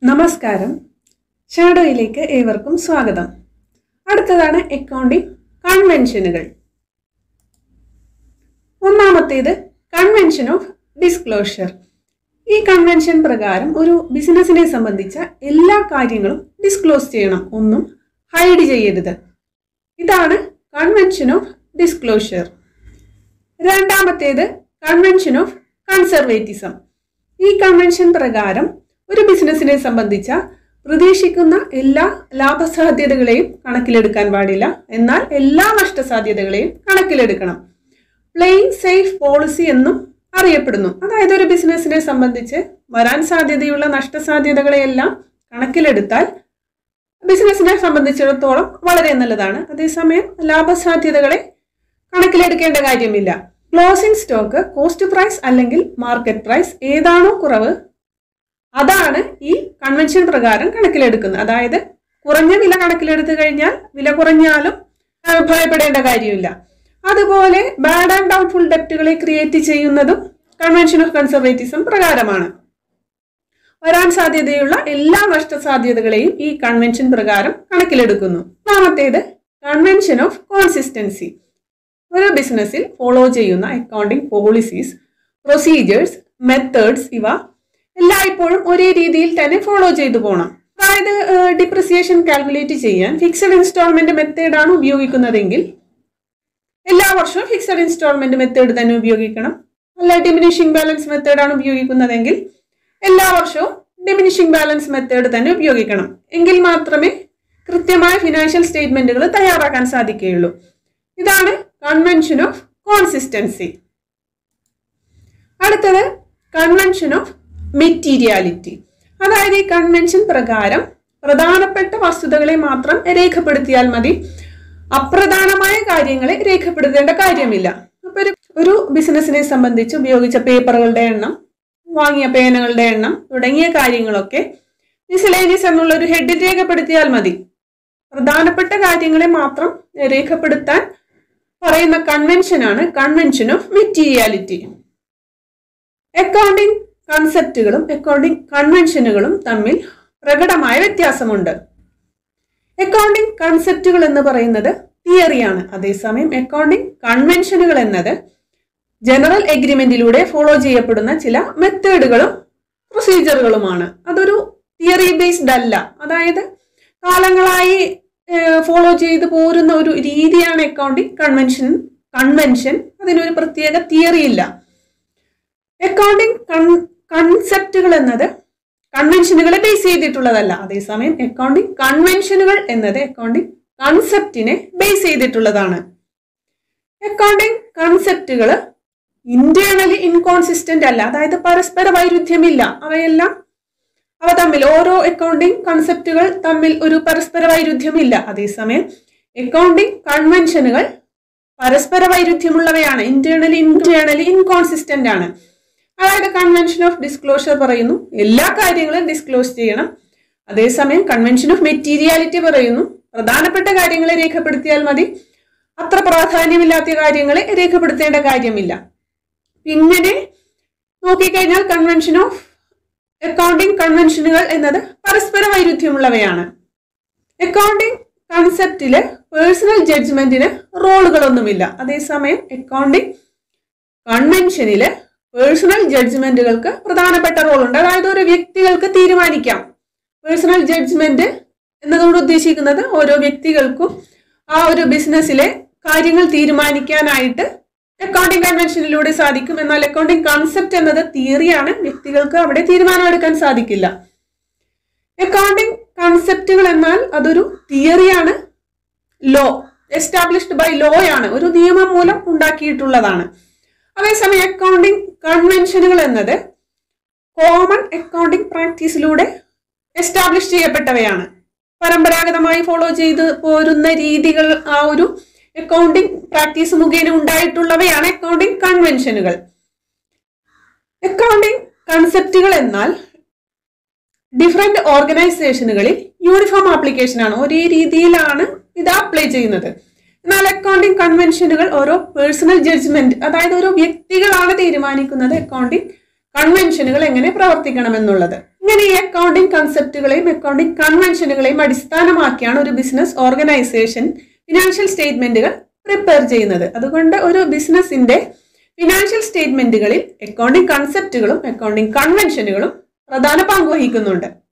നമസ്കാരം ഷാഡോയിലേക്ക് ഏവർക്കും സ്വാഗതം അടുത്തതാണ് അക്കൗണ്ടിംഗ് കൺവെൻഷനുകൾ ഒന്നാമത്തേത് കൺവെൻഷൻ ഓഫ് ഡിസ്ക്ലോഷർ ഈ കൺവെൻഷൻ പ്രകാരം ഒരു ബിസിനസ്സിനെ സംബന്ധിച്ച എല്ലാ കാര്യങ്ങളും ഡിസ്ക്ലോസ് ചെയ്യണം ഒന്നും ഹൈഡ് ചെയ്യരുത് ഇതാണ് കൺവെൻഷൻ ഓഫ് ഡിസ്ക്ലോഷർ രണ്ടാമത്തേത് കൺവെൻഷൻ ഓഫ് കൺസർവേറ്റിസം ഈ കൺവെൻഷൻ പ്രകാരം ഒരു ബിസിനസ്സിനെ സംബന്ധിച്ച പ്രതീക്ഷിക്കുന്ന എല്ലാ ലാഭസാധ്യതകളെയും കണക്കിലെടുക്കാൻ പാടില്ല എന്നാൽ എല്ലാ നഷ്ടസാധ്യതകളെയും കണക്കിലെടുക്കണം പ്ലെയിൻ സേഫ് പോളിസി എന്നും അറിയപ്പെടുന്നു അതായത് ഒരു ബിസിനസ്സിനെ സംബന്ധിച്ച് വരാൻ സാധ്യതയുള്ള നഷ്ടസാധ്യതകളെയെല്ലാം കണക്കിലെടുത്താൽ ബിസിനസ്സിനെ സംബന്ധിച്ചിടത്തോളം വളരെ നല്ലതാണ് അതേസമയം ലാഭസാധ്യതകളെ കണക്കിലെടുക്കേണ്ട കാര്യമില്ല ക്ലോസിംഗ് സ്റ്റോക്ക് കോസ്റ്റ് പ്രൈസ് അല്ലെങ്കിൽ മാർക്കറ്റ് പ്രൈസ് ഏതാണോ കുറവ് അതാണ് ഈ കൺവെൻഷൻ പ്രകാരം കണക്കിലെടുക്കുന്നത് അതായത് കുറഞ്ഞ വില കണക്കിലെടുത്തു കഴിഞ്ഞാൽ വില കുറഞ്ഞാലും ആ, ഭയപ്പെടേണ്ട കാര്യമില്ല അതുപോലെ ബാഡ് ആൻഡ് ഡൗട്ട്ഫുൾ ഡെപ്റ്റുകളെ ക്രിയേറ്റ് ചെയ്യുന്നതും കൺവെൻഷൻ ഓഫ് കൺസർവേറ്റിസം പ്രകാരമാണ് വരാൻ സാധ്യതയുള്ള എല്ലാ നഷ്ടസാധ്യതകളെയും ഈ കൺവെൻഷൻ പ്രകാരം കണക്കിലെടുക്കുന്നു മൂന്നാമത്തേത് കൺവെൻഷൻ ഓഫ് കോൺസിസ്റ്റൻസി ഒരു ബിസിനസ്സിൽ ഫോളോ ചെയ്യുന്ന അക്കൗണ്ടിംഗ് പോളിസീസ് പ്രൊസീജിയേഴ്സ് മെത്തേഡ്സ് ഇവ എല്ലായ്പ്പോഴും ഒരേ രീതിയിൽ തന്നെ ഫോളോ ചെയ്തു പോകണം അതായത് ഡിപ്രിസിയേഷൻ കാൽക്കുലേറ്റ് ചെയ്യാൻ ഫിക്സഡ് ഇൻസ്റ്റാൾമെന്റ് മെത്തേഡാണ് ഉപയോഗിക്കുന്നതെങ്കിൽ എല്ലാ വർഷവും ഫിക്സഡ് ഇൻസ്റ്റാൾമെന്റ് മെത്തേഡ് തന്നെ ഉപയോഗിക്കണം അല്ല ഡിമിനിഷിംഗ് ബാലൻസ് മെത്തേഡാണ് ഉപയോഗിക്കുന്നതെങ്കിൽ എല്ലാ വർഷവും ഡിമിനിഷിംഗ് ബാലൻസ് മെത്തേഡ് തന്നെ ഉപയോഗിക്കണം എങ്കിൽ മാത്രമേ കൃത്യമായ ഫിനാൻഷ്യൽ സ്റ്റേറ്റ്മെന്റുകൾ തയ്യാറാക്കാൻ സാധിക്കുകയുള്ളൂ ഇതാണ് കൺവെൻഷൻ ഓഫ് കോൺസിസ്റ്റൻസി അടുത്തത് കൺവെൻഷൻ ഓഫ് മെറ്റീരിയാലിറ്റി അതായത് ഈ കൺവെൻഷൻ പ്രകാരം പ്രധാനപ്പെട്ട വസ്തുതകളെ മാത്രം രേഖപ്പെടുത്തിയാൽ മതി അപ്രധാനമായ കാര്യങ്ങളെ രേഖപ്പെടുത്തേണ്ട കാര്യമില്ല അപ്പൊ ഒരു ഒരു ബിസിനസ്സിനെ സംബന്ധിച്ച് ഉപയോഗിച്ച പേപ്പറുകളുടെ എണ്ണം വാങ്ങിയ പേനകളുടെ എണ്ണം തുടങ്ങിയ കാര്യങ്ങളൊക്കെ മിസലേനിയസ് എന്നുള്ള ഒരു ഹെഡിൽ രേഖപ്പെടുത്തിയാൽ മതി പ്രധാനപ്പെട്ട കാര്യങ്ങളെ മാത്രം രേഖപ്പെടുത്താൻ പറയുന്ന കൺവെൻഷനാണ് കൺവെൻഷൻ ഓഫ് മെറ്റീരിയാലിറ്റി അക്കൗണ്ടിംഗ് കൺസെപ്റ്റുകളും അക്കൗണ്ടിംഗ് കൺവെൻഷനുകളും തമ്മിൽ പ്രകടമായ വ്യത്യാസമുണ്ട് അക്കൗണ്ടിംഗ് കൺസെപ്റ്റുകൾ എന്ന് പറയുന്നത് തിയറിയാണ് അതേസമയം അക്കൗണ്ടിംഗ് കൺവെൻഷനുകൾ എന്നത് ജനറൽ എഗ്രിമെന്റിലൂടെ ഫോളോ ചെയ്യപ്പെടുന്ന ചില മെത്തേഡുകളും പ്രൊസീജിയറുകളുമാണ് അതൊരു തിയറി ബേസ്ഡ് അല്ല അതായത് കാലങ്ങളായി ഫോളോ ചെയ്തു പോരുന്ന ഒരു രീതിയാണ് അക്കൗണ്ടിംഗ് കൺവെൻഷൻ കൺവെൻഷൻ അതിനൊരു പ്രത്യേക തിയറി ഇല്ല അക്കൗണ്ടിംഗ് കൺസെപ്റ്റുകൾ എന്നത് കൺവെൻഷനുകളെ ബേസ് ചെയ്തിട്ടുള്ളതല്ല അതേസമയം അക്കൗണ്ടിംഗ് കൺവെൻഷനുകൾ എന്നത് അക്കൗണ്ടിംഗ് കൺസെപ്റ്റിനെ ബേസ് ചെയ്തിട്ടുള്ളതാണ് അക്കൗണ്ടിംഗ് കൺസെപ്റ്റുകൾ ഇന്റേണലി ഇൻകോൺസിസ്റ്റന്റ് അല്ല അതായത് പരസ്പര വൈരുദ്ധ്യമില്ല അവയെല്ലാം അവ തമ്മിൽ ഓരോ അക്കൗണ്ടിംഗ് കൺസെപ്റ്റുകൾ തമ്മിൽ ഒരു പരസ്പര വൈരുദ്ധ്യമില്ല അതേസമയം അക്കൗണ്ടിംഗ് കൺവെൻഷനുകൾ പരസ്പര വൈരുദ്ധ്യമുള്ളവയാണ് ഇന്റേണലി ഇന്റേണലി ഇൻകോൺസിസ്റ്റന്റ് ആണ് അതായത് കൺവെൻഷൻ ഓഫ് ഡിസ്ക്ലോഷർ പറയുന്നു എല്ലാ കാര്യങ്ങളും ഡിസ്ക്ലോസ് ചെയ്യണം അതേസമയം കൺവെൻഷൻ ഓഫ് മെറ്റീരിയാലിറ്റി പറയുന്നു പ്രധാനപ്പെട്ട കാര്യങ്ങളെ രേഖപ്പെടുത്തിയാൽ മതി അത്ര പ്രാധാന്യമില്ലാത്ത കാര്യങ്ങളെ രേഖപ്പെടുത്തേണ്ട കാര്യമില്ല ഇങ്ങനെ നോക്കിക്കഴിഞ്ഞാൽ കൺവെൻഷൻ ഓഫ് അക്കൗണ്ടിംഗ് കൺവെൻഷനുകൾ എന്നത് പരസ്പര വൈരുദ്ധ്യമുള്ളവയാണ് അക്കൗണ്ടിംഗ് കൺസെപ്റ്റില് പേഴ്സണൽ ജഡ്ജ്മെന്റിന് റോളുകളൊന്നുമില്ല അതേസമയം അക്കൗണ്ടിംഗ് കൺവെൻഷനില് പേഴ്സണൽ ജഡ്ജ്മെന്റുകൾക്ക് പ്രധാനപ്പെട്ട റോളുണ്ട് അതായത് ഒരു വ്യക്തികൾക്ക് തീരുമാനിക്കാം പേഴ്സണൽ ജഡ്ജ്മെന്റ് എന്നതുകൊണ്ട് ഉദ്ദേശിക്കുന്നത് ഓരോ വ്യക്തികൾക്കും ആ ഒരു ബിസിനസ്സിലെ കാര്യങ്ങൾ തീരുമാനിക്കാനായിട്ട് അക്കൗണ്ടിംഗ് കൺവെൻഷനിലൂടെ സാധിക്കും എന്നാൽ അക്കൗണ്ടിംഗ് കൺസെപ്റ്റ് എന്നത് തിയറിയാണ് വ്യക്തികൾക്ക് അവിടെ തീരുമാനമെടുക്കാൻ സാധിക്കില്ല അക്കൗണ്ടിംഗ് കൺസെപ്റ്റുകൾ എന്നാൽ അതൊരു തിയറിയാണ് ലോ എസ്റ്റാബ്ലിഷ്ഡ് ബൈ ലോ ആണ് ഒരു നിയമം മൂലം ഉണ്ടാക്കിയിട്ടുള്ളതാണ് അതേസമയം അക്കൗണ്ടിംഗ് കൺവെൻഷനുകൾ എന്നത് കോമൺ അക്കൗണ്ടിംഗ് പ്രാക്ടീസിലൂടെ എസ്റ്റാബ്ലിഷ് ചെയ്യപ്പെട്ടവയാണ് പരമ്പരാഗതമായി ഫോളോ ചെയ്ത് പോരുന്ന രീതികൾ ആ ഒരു അക്കൗണ്ടിംഗ് പ്രാക്ടീസ് മുഖേന ഉണ്ടായിട്ടുള്ളവയാണ് അക്കൗണ്ടിംഗ് കൺവെൻഷനുകൾ അക്കൗണ്ടിംഗ് കൺസെപ്റ്റുകൾ എന്നാൽ ഡിഫറെന്റ് ഓർഗനൈസേഷനുകളിൽ യൂണിഫോം ആപ്ലിക്കേഷൻ ആണ് ഒരേ രീതിയിലാണ് ഇത് അപ്ലൈ ചെയ്യുന്നത് എന്നാൽ അക്കൗണ്ടിംഗ് കൺവെൻഷനുകൾ ഓരോ പേഴ്സണൽ ജഡ്ജ്മെന്റ് അതായത് ഓരോ വ്യക്തികളാണ് തീരുമാനിക്കുന്നത് അക്കൗണ്ടിംഗ് കൺവെൻഷനുകൾ എങ്ങനെ പ്രവർത്തിക്കണമെന്നുള്ളത് ഇങ്ങനെ ഇങ്ങനെ ഈ അക്കൗണ്ടിംഗ് കൺസെപ്റ്റുകളെയും അക്കൗണ്ടിംഗ് കൺവെൻഷനുകളെയും അടിസ്ഥാനമാക്കിയാണ് ഒരു ബിസിനസ് ഓർഗനൈസേഷൻ ഫിനാൻഷ്യൽ സ്റ്റേറ്റ്മെന്റുകൾ പ്രിപ്പയർ ചെയ്യുന്നത് അതുകൊണ്ട് ഒരു ബിസിനസിന്റെ ഫിനാൻഷ്യൽ സ്റ്റേറ്റ്മെന്റുകളിൽ അക്കൗണ്ടിംഗ് കൺസെപ്റ്റുകളും അക്കൗണ്ടിംഗ് കൺവെൻഷനുകളും പ്രധാന പങ്ക് വഹിക്കുന്നുണ്ട്